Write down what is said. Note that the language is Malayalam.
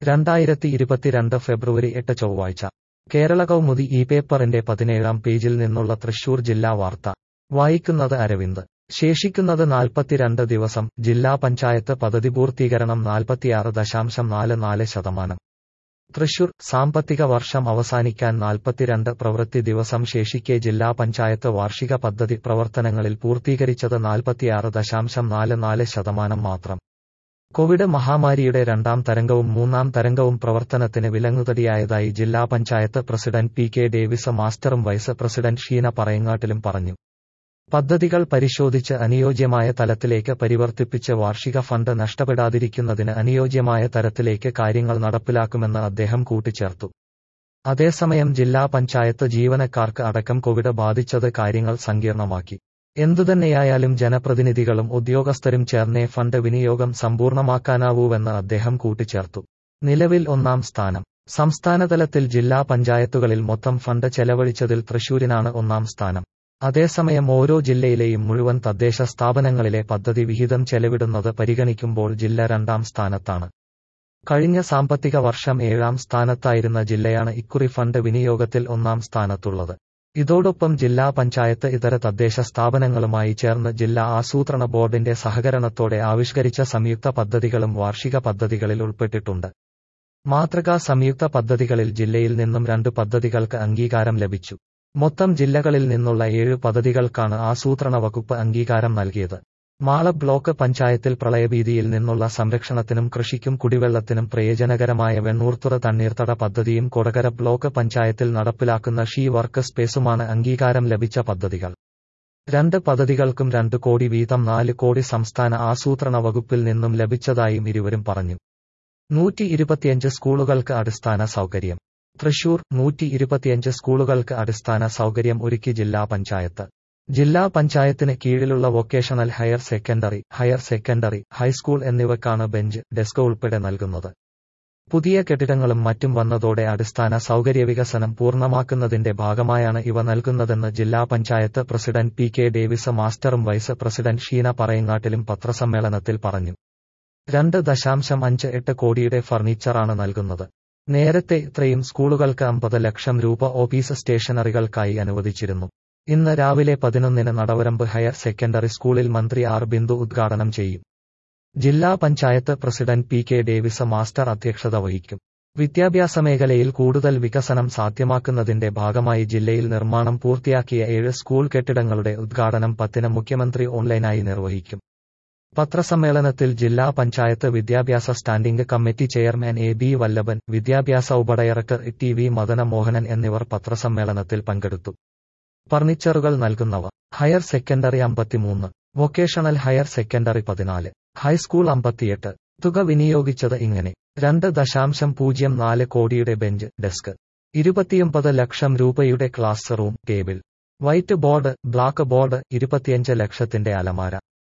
രണ്ടായിരത്തി ഇരുപത്തിരണ്ട് ഫെബ്രുവരി എട്ട് ചൊവ്വാഴ്ച കേരള കൗമുദി ഈ പേപ്പറിന്റെ പതിനേഴാം പേജിൽ നിന്നുള്ള തൃശൂർ ജില്ലാ വാർത്ത വായിക്കുന്നത് അരവിന്ദ് ശേഷിക്കുന്നത് നാൽപ്പത്തിരണ്ട് ദിവസം ജില്ലാ പഞ്ചായത്ത് പദ്ധതി പൂർത്തീകരണം നാൽപ്പത്തിയാറ് ദശാംശം നാല് നാല് ശതമാനം തൃശൂർ സാമ്പത്തിക വർഷം അവസാനിക്കാൻ നാൽപ്പത്തിരണ്ട് പ്രവൃത്തി ദിവസം ശേഷിക്കെ ജില്ലാ പഞ്ചായത്ത് വാർഷിക പദ്ധതി പ്രവർത്തനങ്ങളിൽ പൂർത്തീകരിച്ചത് നാൽപ്പത്തിയാറ് ദശാംശം നാല് നാല് ശതമാനം മാത്രം കോവിഡ് മഹാമാരിയുടെ രണ്ടാം തരംഗവും മൂന്നാം തരംഗവും പ്രവർത്തനത്തിന് വിലങ്ങുതടിയായതായി ജില്ലാ panchayat president P K Davis മാസ്റ്ററും വൈസ് പ്രസിഡന്റ് ഷീന പറയങ്ങാട്ടിലും പറഞ്ഞു പദ്ധതികൾ പരിശോധിച്ച് അനുയോജ്യമായ തലത്തിലേക്ക് പരിവർത്തിപ്പിച്ച് വാർഷിക ഫണ്ട് നഷ്ടപ്പെടാതിരിക്കുന്നതിന് അനുയോജ്യമായ തരത്തിലേക്ക് കാര്യങ്ങൾ നടപ്പിലാക്കുമെന്ന് അദ്ദേഹം കൂട്ടിച്ചേർത്തു അതേസമയം ജില്ലാ പഞ്ചായത്ത് ജീവനക്കാർക്ക് അടക്കം കോവിഡ് ബാധിച്ചത് കാര്യങ്ങൾ സങ്കീർണമാക്കി എന്തുതന്നെയായാലും ജനപ്രതിനിധികളും ഉദ്യോഗസ്ഥരും ചേർന്നേ ഫണ്ട് വിനിയോഗം സമ്പൂർണ്ണമാക്കാനാവൂവെന്ന് അദ്ദേഹം കൂട്ടിച്ചേർത്തു നിലവിൽ ഒന്നാം സ്ഥാനം സംസ്ഥാനതലത്തിൽ ജില്ലാ പഞ്ചായത്തുകളിൽ മൊത്തം ഫണ്ട് ചെലവഴിച്ചതിൽ തൃശൂരിനാണ് ഒന്നാം സ്ഥാനം അതേസമയം ഓരോ ജില്ലയിലെയും മുഴുവൻ തദ്ദേശ സ്ഥാപനങ്ങളിലെ പദ്ധതി വിഹിതം ചെലവിടുന്നത് പരിഗണിക്കുമ്പോൾ ജില്ല രണ്ടാം സ്ഥാനത്താണ് കഴിഞ്ഞ സാമ്പത്തിക വർഷം ഏഴാം സ്ഥാനത്തായിരുന്ന ജില്ലയാണ് ഇക്കുറി ഫണ്ട് വിനിയോഗത്തിൽ ഒന്നാം സ്ഥാനത്തുള്ളത് ഇതോടൊപ്പം ജില്ലാ പഞ്ചായത്ത് ഇതര തദ്ദേശ സ്ഥാപനങ്ങളുമായി ചേർന്ന് ജില്ലാ ആസൂത്രണ ബോർഡിന്റെ സഹകരണത്തോടെ ആവിഷ്കരിച്ച സംയുക്ത പദ്ധതികളും വാർഷിക പദ്ധതികളിൽ ഉൾപ്പെട്ടിട്ടുണ്ട് മാതൃകാ സംയുക്ത പദ്ധതികളിൽ ജില്ലയിൽ നിന്നും രണ്ട് പദ്ധതികൾക്ക് അംഗീകാരം ലഭിച്ചു മൊത്തം ജില്ലകളിൽ നിന്നുള്ള ഏഴ് പദ്ധതികൾക്കാണ് ആസൂത്രണ വകുപ്പ് അംഗീകാരം നൽകിയത് മാള ബ്ലോക്ക് പഞ്ചായത്തിൽ പ്രളയഭീതിയിൽ നിന്നുള്ള സംരക്ഷണത്തിനും കൃഷിക്കും കുടിവെള്ളത്തിനും പ്രയോജനകരമായ വെണ്ണൂർത്തുറ തണ്ണീർത്തട പദ്ധതിയും കൊടകര ബ്ലോക്ക് പഞ്ചായത്തിൽ നടപ്പിലാക്കുന്ന ഷീ വർക്ക് സ്പേസുമാണ് അംഗീകാരം ലഭിച്ച പദ്ധതികൾ രണ്ട് പദ്ധതികൾക്കും രണ്ട് കോടി വീതം നാല് കോടി സംസ്ഥാന ആസൂത്രണ വകുപ്പിൽ നിന്നും ലഭിച്ചതായും ഇരുവരും പറഞ്ഞു നൂറ്റി ഇരുപത്തിയഞ്ച് സ്കൂളുകൾക്ക് അടിസ്ഥാന സൗകര്യം തൃശൂർ നൂറ്റി ഇരുപത്തിയഞ്ച് സ്കൂളുകൾക്ക് അടിസ്ഥാന സൗകര്യം ഒരുക്കി ജില്ലാ പഞ്ചായത്ത് ജില്ലാ പഞ്ചായത്തിന് കീഴിലുള്ള vocational higher secondary higher secondary high school എന്നിവക്കാണ് ബെഞ്ച് ഡെസ്ക് ഉൾപ്പെടെ നൽകുന്നത് പുതിയ കെട്ടിടങ്ങളും മറ്റും വന്നതോടെ അടിസ്ഥാന സൗകര്യ വികസനം പൂർണ്ണമാക്കുന്നതിന്റെ ഭാഗമായാണ് ഇവ നൽകുന്നതെന്ന് ജില്ലാ panchayat president P K Davis മാസ്റ്ററും വൈസ് പ്രസിഡന്റ് ഷീന പറയങ്ങാട്ടിലും പത്രസമ്മേളനത്തിൽ പറഞ്ഞു രണ്ട് ദശാംശം അഞ്ച് എട്ട് കോടിയുടെ ഫർണിച്ചറാണ് നൽകുന്നത് നേരത്തെ ഇത്രയും സ്കൂളുകൾക്ക് അമ്പത് ലക്ഷം രൂപ ഓഫീസ് സ്റ്റേഷനറികൾക്കായി അനുവദിച്ചിരുന്നു ഇന്ന് രാവിലെ പതിനൊന്നിന് നടവരമ്പ് ഹയർ സെക്കൻഡറി സ്കൂളിൽ മന്ത്രി ആർ ബിന്ദു ഉദ്ഘാടനം ചെയ്യും ജില്ലാ panchayat president P K Davis master അധ്യക്ഷത വഹിക്കും വിദ്യാഭ്യാസ മേഖലയിൽ കൂടുതൽ വികസനം സാധ്യമാക്കുന്നതിന്റെ ഭാഗമായി ജില്ലയിൽ നിർമ്മാണം പൂർത്തിയാക്കിയ ഏഴ് സ്കൂൾ കെട്ടിടങ്ങളുടെ ഉദ്ഘാടനം പത്തിന് മുഖ്യമന്ത്രി ഓൺലൈനായി നിർവഹിക്കും പത്രസമ്മേളനത്തിൽ ജില്ലാ പഞ്ചായത്ത് വിദ്യാഭ്യാസ standing committee chairman A B Vallabhan വിദ്യാഭ്യാസ ഉപഡയറക്ടർ ടി വി മദന മോഹനൻ എന്നിവർ പത്രസമ്മേളനത്തിൽ പങ്കെടുത്തു ഫർണിച്ചറുകൾ നൽകുന്നവ ഹയർ സെക്കൻഡറി അമ്പത്തിമൂന്ന് വൊക്കേഷണൽ ഹയർ സെക്കൻഡറി പതിനാല് ഹൈസ്കൂൾ അമ്പത്തിയെട്ട് തുക വിനിയോഗിച്ചത് ഇങ്ങനെ രണ്ട് ദശാംശം പൂജ്യം നാല് കോടിയുടെ ബെഞ്ച് ഡെസ്ക് ഇരുപത്തിയൊമ്പത് ലക്ഷം രൂപയുടെ class room table white board black board ഇരുപത്തിയഞ്ച് ലക്ഷത്തിന്റെ അലമാര